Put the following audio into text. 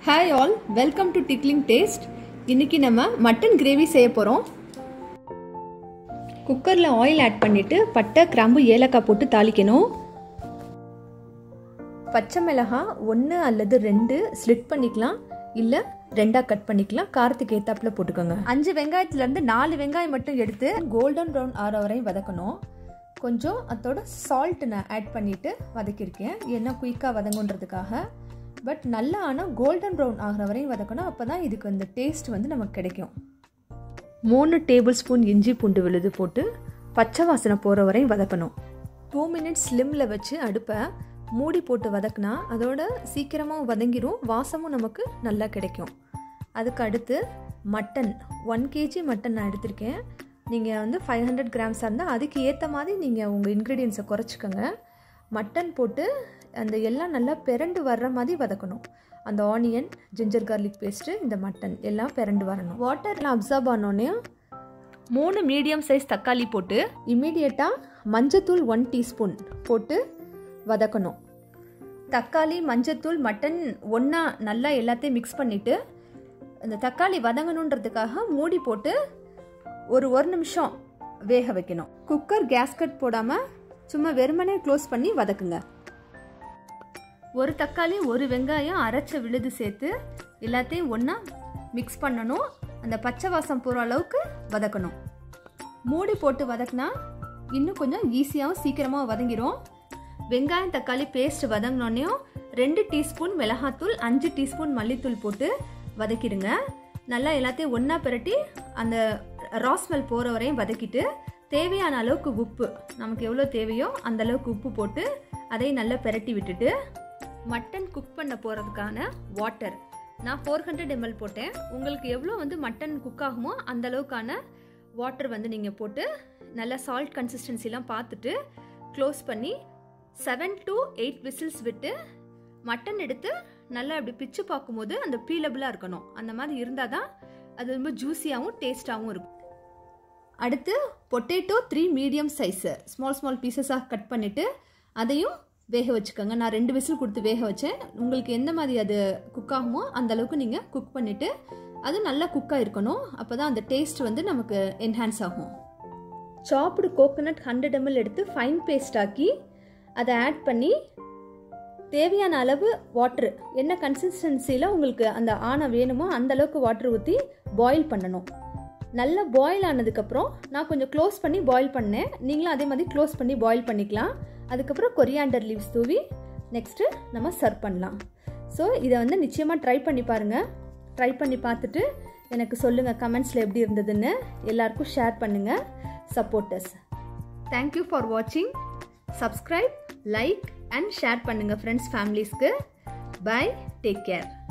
hi all welcome to tickling taste இன்னைக்கு நம்ம mutton gravy செய்ய போகிறோம் குக்கரில் ஆயில் ஆட் பண்ணிவிட்டு பட்டை கிராம்பு ஏலக்காய் போட்டு தாளிக்கணும் பச்சை மிளகாய் ஒன்று அல்லது ரெண்டு ஸ்லிட் பண்ணிக்கலாம் இல்லை ரெண்டாக கட் பண்ணிக்கலாம் காரத்துக்கு ஏத்தாப்புல போட்டுக்கோங்க அஞ்சு வெங்காயத்துலேருந்து நாலு வெங்காயம் மட்டும் எடுத்து கோல்டன் ப்ரௌன் ஆற வரையும் வதக்கணும் கொஞ்சம் அதோட சால்ட் நான் ஆட் பண்ணிவிட்டு வதக்கியிருக்கேன் ஏன்னா குயிக்காக வதங்குன்றதுக்காக பட் நல்லா ஆனால் கோல்டன் ப்ரௌன் ஆகிற வரையும் வதக்கணும் அப்போ தான் இதுக்கு அந்த டேஸ்ட் வந்து நமக்கு கிடைக்கும் மூணு டேபிள் ஸ்பூன் இஞ்சி பூண்டு விழுது போட்டு பச்சை வாசனை போகிற வரையும் வதக்கணும் டூ மினிட்ஸ் ஸ்லிம்மில் வச்சு அடுப்பை மூடி போட்டு வதக்குனா அதோட சீக்கிரமாக வதங்கிரும் வாசமும் நமக்கு நல்லா கிடைக்கும் அதுக்கு அடுத்து மட்டன் ஒன் கேஜி மட்டன் நான் எடுத்திருக்கேன் நீங்கள் வந்து ஃபைவ் ஹண்ட்ரட் கிராம்ஸாக இருந்தால் அதுக்கு ஏற்ற மாதிரி நீங்கள் உங்கள் இன்க்ரீடியன்ஸை குறைச்சிக்கோங்க மட்டன் போட்டு அந்த எல்லாம் நல்லா பிறண்டு வர்ற மாதிரி வதக்கணும் அந்த ஆனியன் ஜிஞ்சர் கார்லிக் பேஸ்ட்டு இந்த மட்டன் எல்லாம் பிறண்டு வரணும் வாட்டர்லாம் அப்சர்வ் ஆனோடனே மூணு மீடியம் சைஸ் தக்காளி போட்டு இமீடியட்டாக மஞ்சத்தூள் ஒன் டீஸ்பூன் போட்டு வதக்கணும் தக்காளி மஞ்சத்தூள் மட்டன் ஒன்றா நல்லா எல்லாத்தையும் மிக்ஸ் பண்ணிவிட்டு அந்த தக்காளி வதங்கணுன்றதுக்காக மூடி போட்டு ஒரு ஒரு நிமிஷம் வேக வைக்கணும் குக்கர் கேஸ்கட் போடாமல் சும்மா வெறுமனே க்ளோஸ் பண்ணி வதக்குங்க ஒரு தக்காளி ஒரு வெங்காயம் அரைச்ச விழுது சேர்த்து எல்லாத்தையும் ஒன்றா மிக்ஸ் பண்ணணும் அந்த பச்சை வாசம் போகிற அளவுக்கு வதக்கணும் மூடி போட்டு வதக்குனா இன்னும் கொஞ்சம் ஈஸியாகவும் சீக்கிரமாக வதங்கிடும் வெங்காயம் தக்காளி பேஸ்ட் வதங்கினோடனையும் ரெண்டு டீஸ்பூன் மிளகாத்தூள் அஞ்சு டீஸ்பூன் மல்லித்தூள் போட்டு வதக்கிடுங்க நல்லா எல்லாத்தையும் ஒன்றா பிரட்டி அந்த ராஸ்மெல் போகிற வரையும் வதக்கிட்டு தேவையான அளவுக்கு உப்பு நமக்கு எவ்வளோ தேவையோ அந்த அளவுக்கு உப்பு போட்டு அதை நல்லா பிரட்டி விட்டுட்டு மட்டன் குக் பண்ண போகிறதுக்கான வாட்டர் நான் ஃபோர் ஹண்ட்ரட் எம்எல் போட்டேன் உங்களுக்கு எவ்வளோ வந்து மட்டன் குக் ஆகுமோ அந்த அளவுக்கான வாட்டர் வந்து நீங்கள் போட்டு நல்லா சால்ட் கன்சிஸ்டன்சிலாம் பார்த்துட்டு க்ளோஸ் பண்ணி செவன் டு எயிட் விசில்ஸ் விட்டு மட்டன் எடுத்து நல்லா அப்படி பிச்சு பார்க்கும்போது அந்த பீலபிளாக இருக்கணும் அந்த மாதிரி இருந்தால் தான் அது ரொம்ப ஜூஸியாகவும் டேஸ்ட்டாகவும் இருக்கும் அடுத்து potato three medium size small small பீசஸாக கட் பண்ணிவிட்டு அதையும் வேக வச்சுக்கோங்க நான் ரெண்டு விசில் கொடுத்து வேக வச்சேன் உங்களுக்கு எந்த மாதிரி அது குக் ஆகுமோ அந்த அளவுக்கு நீங்கள் குக் பண்ணிவிட்டு அது நல்லா குக்காக இருக்கணும் அப்போ தான் அந்த டேஸ்ட் வந்து நமக்கு என்ஹான்ஸ் ஆகும் சாப்டு கோகோனட் ஹண்ட்ரட் எம்எல் எடுத்து ஃபைன் பேஸ்ட் ஆக்கி அதை ஆட் பண்ணி தேவையான அளவு வாட்ரு என்ன கன்சிஸ்டன்சியில் உங்களுக்கு அந்த ஆணை வேணுமோ அந்த அளவுக்கு வாட்ரு ஊற்றி பாயில் பண்ணணும் நல்லா பாயில் ஆனதுக்கப்புறம் நான் கொஞ்சம் க்ளோஸ் பண்ணி பாயில் பண்ணேன் நீங்களும் அதே மாதிரி க்ளோஸ் பண்ணி பாயில் பண்ணிக்கலாம் அதுக்கப்புறம் கொரியாண்டர் லீவ்ஸ் தூவி நெக்ஸ்ட்டு நம்ம சர்வ் பண்ணலாம் ஸோ இதை வந்து நிச்சயமாக ட்ரை பண்ணி பாருங்கள் ட்ரை பண்ணி பார்த்துட்டு எனக்கு சொல்லுங்கள் கமெண்ட்ஸில் எப்படி இருந்ததுன்னு எல்லாருக்கும் ஷேர் பண்ணுங்கள் சப்போர்ட்டர்ஸ் தேங்க்யூ ஃபார் வாட்சிங் சப்ஸ்கிரைப் லைக் அண்ட் ஷேர் பண்ணுங்கள் ஃப்ரெண்ட்ஸ் ஃபேமிலிஸ்க்கு பை டேக் கேர்